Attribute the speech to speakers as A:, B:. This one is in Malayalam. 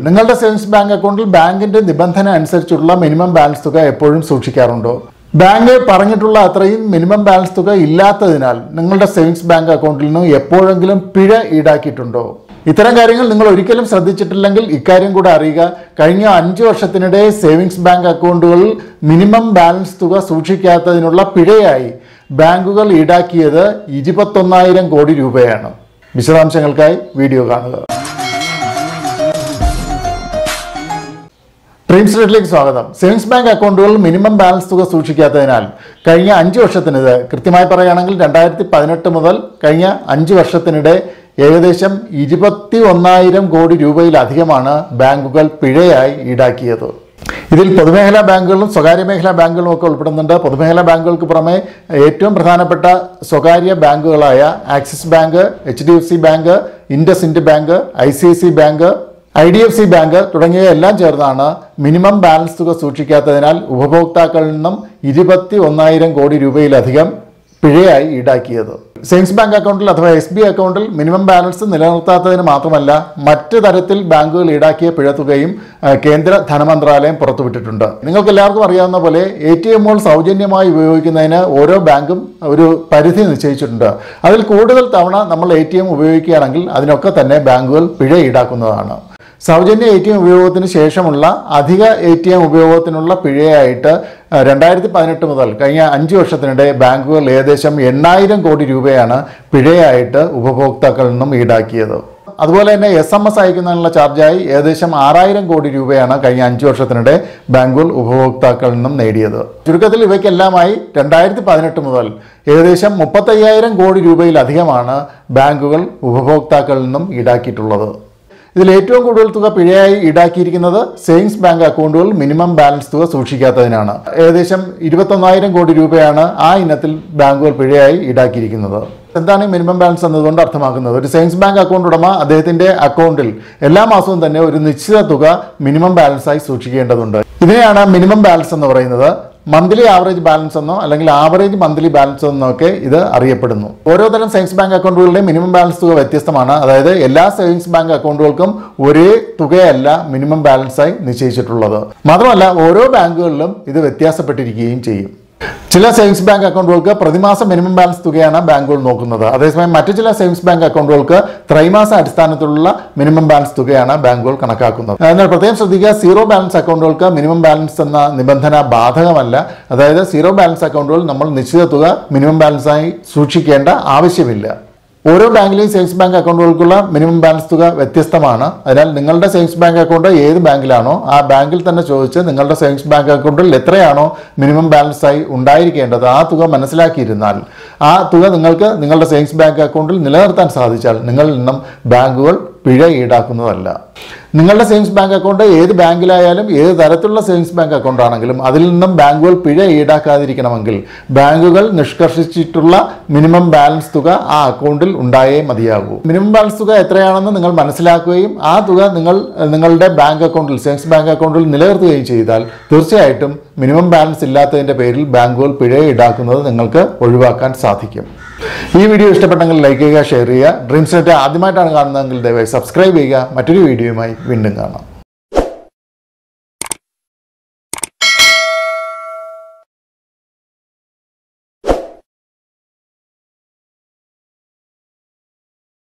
A: നിങ്ങളുടെ സേവിങ്സ് ബാങ്ക് അക്കൗണ്ടിൽ ബാങ്കിന്റെ നിബന്ധന അനുസരിച്ചുള്ള മിനിമം ബാലൻസ് തുക എപ്പോഴും സൂക്ഷിക്കാറുണ്ടോ ബാങ്ക് പറഞ്ഞിട്ടുള്ള അത്രയും മിനിമം ബാലൻസ് തുക ഇല്ലാത്തതിനാൽ നിങ്ങളുടെ സേവിങ്സ് ബാങ്ക് അക്കൗണ്ടിൽ നിന്ന് എപ്പോഴെങ്കിലും പിഴ ഈടാക്കിയിട്ടുണ്ടോ ഇത്തരം കാര്യങ്ങൾ നിങ്ങൾ ഒരിക്കലും ശ്രദ്ധിച്ചിട്ടില്ലെങ്കിൽ ഇക്കാര്യം കൂടെ അറിയുക കഴിഞ്ഞ അഞ്ച് വർഷത്തിനിടെ സേവിങ്സ് ബാങ്ക് അക്കൗണ്ടുകളിൽ മിനിമം ബാലൻസ് തുക സൂക്ഷിക്കാത്തതിനുള്ള പിഴയായി ബാങ്കുകൾ ഈടാക്കിയത് ഇരുപത്തൊന്നായിരം കോടി രൂപയാണ് വിശദാംശങ്ങൾക്കായി വീഡിയോ കാണുക ഡ്രീം സ്റ്റേറ്റിലേക്ക് സ്വാഗതം സേവിങ്സ് ബാങ്ക് അക്കൗണ്ടുകളിൽ മിനിമം ബാലൻസ് തുക സൂക്ഷിക്കാത്തതിനാൽ കഴിഞ്ഞ അഞ്ച് വർഷത്തിനിത് കൃത്യമായി പറയുകയാണെങ്കിൽ രണ്ടായിരത്തി പതിനെട്ട് മുതൽ കഴിഞ്ഞ അഞ്ച് വർഷത്തിനിടെ ഏകദേശം ഇരുപത്തി ഒന്നായിരം കോടി രൂപയിലധികമാണ് ബാങ്കുകൾ പിഴയായി ഈടാക്കിയത് ഇതിൽ പൊതുമേഖലാ ബാങ്കുകളും സ്വകാര്യ മേഖലാ ബാങ്കുകളും ഒക്കെ ഉൾപ്പെടുന്നുണ്ട് പൊതുമേഖലാ ബാങ്കുകൾക്ക് പുറമെ ഏറ്റവും പ്രധാനപ്പെട്ട സ്വകാര്യ ബാങ്കുകളായ Axis bank H D F C bank IndusInd bank I C I C bank I D F C bank തുടങ്ങിയ എല്ലാം ചേർന്നാണ് മിനിമം ബാലൻസ് തുക സൂക്ഷിക്കാത്തതിനാൽ ഉപഭോക്താക്കളിൽ നിന്നും ഇരുപത്തി ഒന്നായിരം കോടി രൂപയിലധികം പിഴയായി ഈടാക്കിയത് സേവിങ്സ് ബാങ്ക് അക്കൗണ്ടിൽ അഥവാ എസ് ബി അക്കൗണ്ടിൽ മിനിമം ബാലൻസ് നിലനിർത്താത്തതിന് മാത്രമല്ല മറ്റ് തരത്തിൽ ബാങ്കുകൾ ഈടാക്കിയ പിഴത്തുകയും ആ, കേന്ദ്ര ധനമന്ത്രാലയം പുറത്തുവിട്ടിട്ടുണ്ട് നിങ്ങൾക്ക് എല്ലാവർക്കും അറിയാവുന്ന പോലെ എ ടി എമ്മുകൾ സൗജന്യമായി ഉപയോഗിക്കുന്നതിന് ഓരോ ബാങ്കും ഒരു പരിധി നിശ്ചയിച്ചിട്ടുണ്ട് അതിൽ കൂടുതൽ തവണ നമ്മൾ എ ടി എം ഉപയോഗിക്കുകയാണെങ്കിൽ അതിനൊക്കെ തന്നെ ബാങ്കുകൾ പിഴ ഈടാക്കുന്നതാണ് സൗജന്യ എ ടി എം ഉപയോഗത്തിന് ശേഷമുള്ള അധിക എ ടി എം ഉപയോഗത്തിനുള്ള പിഴയായിട്ട് രണ്ടായിരത്തി പതിനെട്ട് മുതൽ കഴിഞ്ഞ അഞ്ച് വർഷത്തിനിടെ ബാങ്കുകൾ ഏകദേശം എണ്ണായിരം കോടി രൂപയാണ് പിഴയായിട്ട് ഉപഭോക്താക്കളിൽ നിന്നും ഈടാക്കിയത് അതുപോലെ തന്നെ എസ് എം എസ് അയക്കുന്നതിനുള്ള ചാർജായി ഏകദേശം ആറായിരം കോടി രൂപയാണ് കഴിഞ്ഞ അഞ്ച് വർഷത്തിനിടെ ബാങ്കുകൾ ഉപഭോക്താക്കളിൽ നിന്നും നേടിയത് ചുരുക്കത്തിൽ ഇവയ്ക്കെല്ലാമായി രണ്ടായിരത്തി പതിനെട്ട് മുതൽ ഏകദേശം മുപ്പത്തയ്യായിരം കോടി രൂപയിലധികമാണ് ബാങ്കുകൾ ഉപഭോക്താക്കളിൽ നിന്നും ഈടാക്കിയിട്ടുള്ളത് ഇതിൽ ഏറ്റവും കൂടുതൽ തുക പിഴയായി ഈടാക്കിയിരിക്കുന്നത് സേവിങ്സ് ബാങ്ക് അക്കൗണ്ടുകൾ മിനിമം ബാലൻസ് തുക സൂക്ഷിക്കാത്തതിനാണ് ഏകദേശം ഇരുപത്തൊന്നായിരം കോടി രൂപയാണ് ആ ഇനത്തിൽ ബാങ്കുകൾ പിഴയായി ഈടാക്കിയിരിക്കുന്നത് എന്താണ് ഈ മിനിമം ബാലൻസ് എന്നതുകൊണ്ട് അർത്ഥമാക്കുന്നത് ഒരു സേവിങ്സ് ബാങ്ക് അക്കൗണ്ട് ഉടമ അദ്ദേഹത്തിന്റെ അക്കൗണ്ടിൽ എല്ലാ മാസവും തന്നെ ഒരു നിശ്ചിത തുക മിനിമം ബാലൻസായി സൂക്ഷിക്കേണ്ടതുണ്ട് ഇതിനെയാണ് മിനിമം ബാലൻസ് എന്ന് പറയുന്നത് മന്ത്ലി ആവറേജ് ബാലൻസ് എന്നോ അല്ലെങ്കിൽ ആവറേജ് മന്ത്ലി ബാലൻസ് എന്നോ ഒക്കെ ഇത് അറിയപ്പെടുന്നു ഓരോ തരം സേവിങ്സ് ബാങ്ക് അക്കൗണ്ടുകളുടെ മിനിമം ബാലൻസ് തുക വ്യത്യസ്തമാണ് അതായത് എല്ലാ സേവിങ്സ് ബാങ്ക് അക്കൗണ്ടുകൾക്കും ഒരേ തുകയല്ല മിനിമം ബാലൻസായി നിശ്ചയിച്ചിട്ടുള്ളത് മാത്രമല്ല ഓരോ ബാങ്കുകളിലും ഇത് വ്യത്യാസപ്പെട്ടിരിക്കുകയും ചെയ്യും ചില സേവിങ്സ് ബാങ്ക് അക്കൗണ്ടുകൾക്ക് പ്രതിമാസ മിനിമം ബാലൻസ് തുകയാണ് ബാങ്കുകൾ നോക്കുന്നത് അതേസമയം മറ്റു ചില സേവിങ്സ് ബാങ്ക് അക്കൗണ്ടുകൾക്ക് ത്രൈമാസ അടിസ്ഥാനത്തിലുള്ള മിനിമം ബാലൻസ് തുകയാണ് ബാങ്കുകൾ കണക്കാക്കുന്നത് എന്നാൽ പ്രത്യേകം ശ്രദ്ധിക്കുക സീറോ ബാലൻസ് അക്കൗണ്ടുകൾക്ക് മിനിമം ബാലൻസ് എന്ന നിബന്ധന ബാധകമല്ല അതായത് സീറോ ബാലൻസ് അക്കൗണ്ടുകൾ നമ്മൾ നിശ്ചിത തുക മിനിമം ബാലൻസായി സൂക്ഷിക്കേണ്ട ആവശ്യമില്ല ഓരോ ബാങ്കിലെയും സേവിങ്സ് ബാങ്ക് അക്കൗണ്ടുകൾക്കുള്ള മിനിമം ബാലൻസ് തുക വ്യത്യസ്തമാണ് അതിനാൽ നിങ്ങളുടെ സേവിങ്സ് ബാങ്ക് അക്കൗണ്ട് ഏത് ബാങ്കിലാണോ ആ ബാങ്കിൽ തന്നെ ചോദിച്ച് നിങ്ങളുടെ സേവിങ്സ് ബാങ്ക് അക്കൗണ്ടിൽ എത്രയാണോ മിനിമം ബാലൻസ് ആയി ഉണ്ടായിരിക്കേണ്ടത് ആ തുക മനസ്സിലാക്കിയിരുന്നാൽ ആ തുക നിങ്ങൾക്ക് നിങ്ങളുടെ സേവിങ്സ് ബാങ്ക് അക്കൗണ്ടിൽ നിലനിർത്താൻ സാധിച്ചാൽ നിങ്ങളിൽ നിന്നും ബാങ്കുകൾ പിഴ ഈടാക്കുന്നതല്ല നിങ്ങളുടെ സേവിങ്സ് ബാങ്ക് അക്കൗണ്ട് ഏത് ബാങ്കിലായാലും ഏത് തരത്തിലുള്ള സേവിങ്സ് ബാങ്ക് അക്കൗണ്ട് ആണെങ്കിലും അതിൽ നിന്നും ബാങ്കുകൾ പിഴ ഈടാക്കാതിരിക്കണമെങ്കിൽ ബാങ്കുകൾ നിഷ്കർഷിച്ചിട്ടുള്ള മിനിമം ബാലൻസ് തുക ആ അക്കൗണ്ടിൽ ഉണ്ടായേ മതിയാകൂ മിനിമം ബാലൻസ് തുക എത്രയാണെന്ന് നിങ്ങൾ മനസ്സിലാക്കുകയും ആ തുക നിങ്ങൾ നിങ്ങളുടെ ബാങ്ക് അക്കൗണ്ടിൽ സേവിങ്സ് ബാങ്ക് അക്കൗണ്ടിൽ നിലനിർത്തുകയും ചെയ്താൽ തീർച്ചയായിട്ടും മിനിമം ബാലൻസ് ഇല്ലാത്തതിൻ്റെ പേരിൽ ബാങ്കുകൾ പിഴ ഈടാക്കുന്നത് നിങ്ങൾക്ക് ഒഴിവാക്കാൻ സാധിക്കും ഈ വീഡിയോ ഇഷ്ടപ്പെട്ടെങ്കിൽ ലൈക്ക് ചെയ്യുക ഷെയർ ചെയ്യുക ഡ്രീംസ് നെറ്റ് ആദ്യമായിട്ടാണ് കാണുന്നതെങ്കിൽ ദയവായി സബ്സ്ക്രൈബ് ചെയ്യുക മറ്റൊരു വീഡിയോയുമായി വീണ്ടും കാണാം